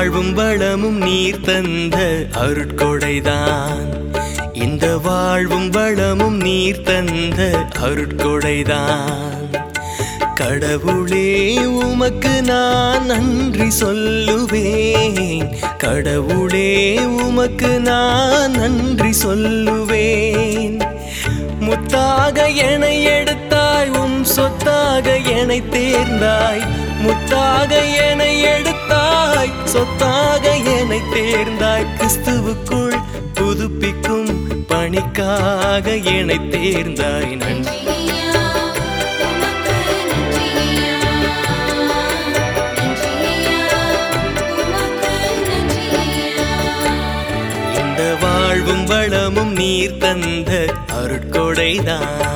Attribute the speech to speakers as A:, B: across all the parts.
A: வாழ்வும் வளமும் நீர் தந்த அருட்கொடைதான் இந்த வாழ்வும் வளமும் நீர் தந்த அருட்கொடைதான் கடவுளே உமக்கு நான் நன்றி சொல்லுவேன் கடவுளே உமக்கு நான் நன்றி சொல்லுவேன் முத்தாக என்னை எடுத்தாய் உம் சொத்தாக என்னை தேர்ந்தாய் முத்தாக என்னை எடுத்தாய் சொத்தாக என்னை தேர்ந்தாய் கிறிஸ்துவுக்குள் புதுப்பிக்கும் பணிக்காக என்னை தேர்ந்தாய் நன்றி
B: நன்றியா உமக்கு நன்றியா நன்றியா உமக்கு நன்றியா
A: இந்த வாழ்வும் வளமும் நீர் தந்த அருட்கொடைதான்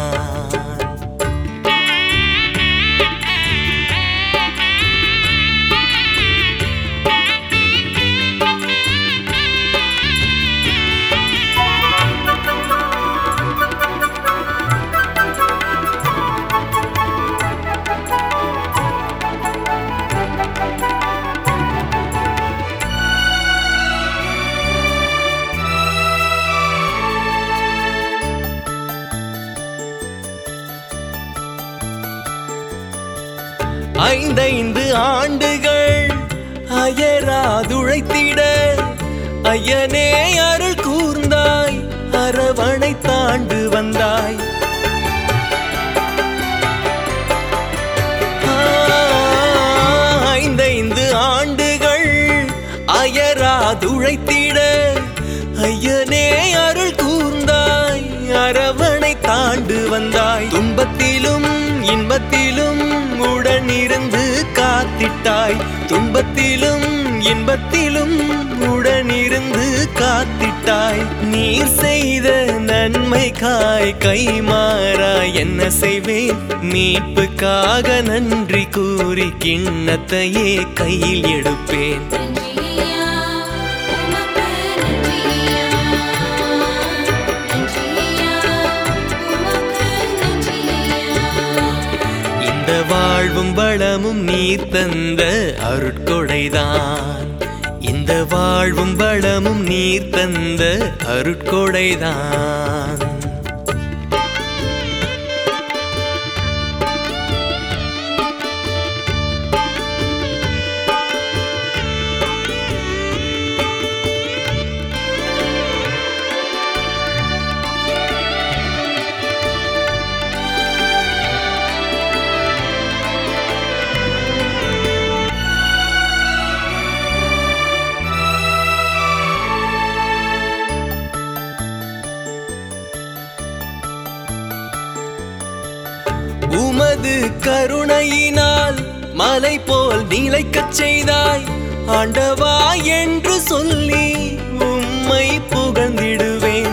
A: ஐந்தைந்து ஆண்டுகள் அயராதுழைத்திட ஐயனே அருள் கூர்ந்தாய் அரவணை தாண்டு வந்தாய் ஆ, ஐந்தைந்து ஆண்டுகள் அயராதுழைத்திட ஐயனே அருள் கூர்ந்தாய் அரவணை தாண்டு வந்தாய் துன்பத்திலும் இன்பத்திலும் உடனிருந்து காத்திட்டாய் துன்பத்திலும் இன்பத்திலும் உடனிருந்து காத்திட்டாய் நீர் செய்த நன்மைக்காய் கைமாறாய் என்ன செய்வேன் மீட்புக்காக நன்றி கூறி கிண்ணத்தையே கையில் எடுப்பேன்
B: நன்றியா உமக்கு நன்றியா நன்றியா உமக்கு நன்றியா
A: இந்த வாழ்வும் வளமும் நீர் தந்த அருட்கொடைதான் இந்த வாழ்வும் வளமும் நீர் தந்த அருட்கொடைதான் உமது கருணையினால் மலை போல் நிலைக்கச் செய்தாய் ஆண்டவா என்று சொல்லி உம்மை புகழ்ந்திடுவேன்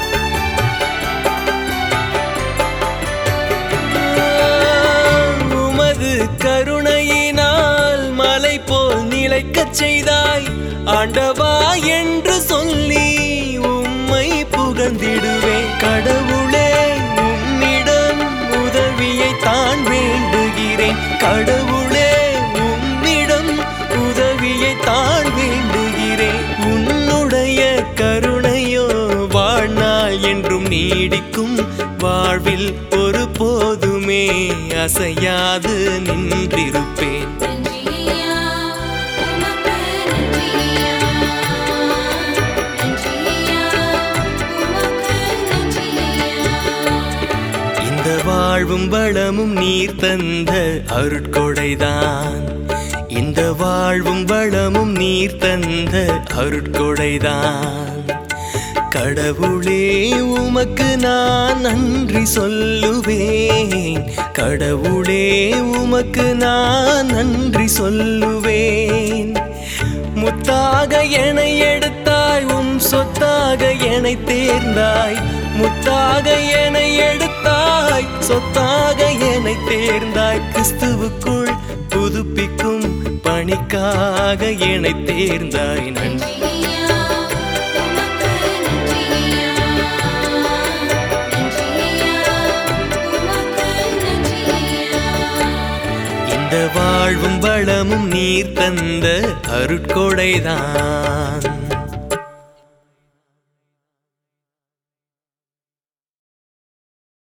A: உமது கருணையினால் மலை போல் நிலைக்கச் செய்தாய் ஆண்டவா என்று சொல்லி உம்மை புகழ்ந்திடுவேன் கடவுளே உம்மிடம் உதவியை தான் வேண்டுகிறேன் கடவுளே உம்மிடம் உதவியை தான் வேண்டுகிறேன் உன்னுடைய கருணையோ வாழ்நாள் என்றும் நீடிக்கும் வாழ்வில் ஒரு போதுமே அசையாது நின்றிருப்பேன்
B: நன்றியா உமக்கு நன்றியா நன்றியா உமக்கு நன்றியா
A: இந்த வாழ்வும் வளமும் நீர் தந்த அருட்கொடைதான் இந்த வாழ்வும் வளமும் நீர் தந்த அருட்கொடைதான் கடவுளே உமக்கு நான் நன்றி சொல்லுவேன் கடவுளே உமக்கு நான் நன்றி சொல்லுவேன் முத்தாக என்னை எடுத்தாய் உம் சொத்தாக என்னை தேர்ந்தாய் முத்தாக என்னை எடுத்தாய் சொத்தாக என்னை தேர்ந்தாய் கிறிஸ்துவுக்குள் புதுப்பிக்கும் பணிக்காக என்னை தேர்ந்தாய் நன்றி
B: நன்றியா உமக்கு நன்றியா நன்றியா உமக்கு நன்றியா
A: இந்த வாழ்வும் வளமும் நீர் தந்த அருட்கொடைதான்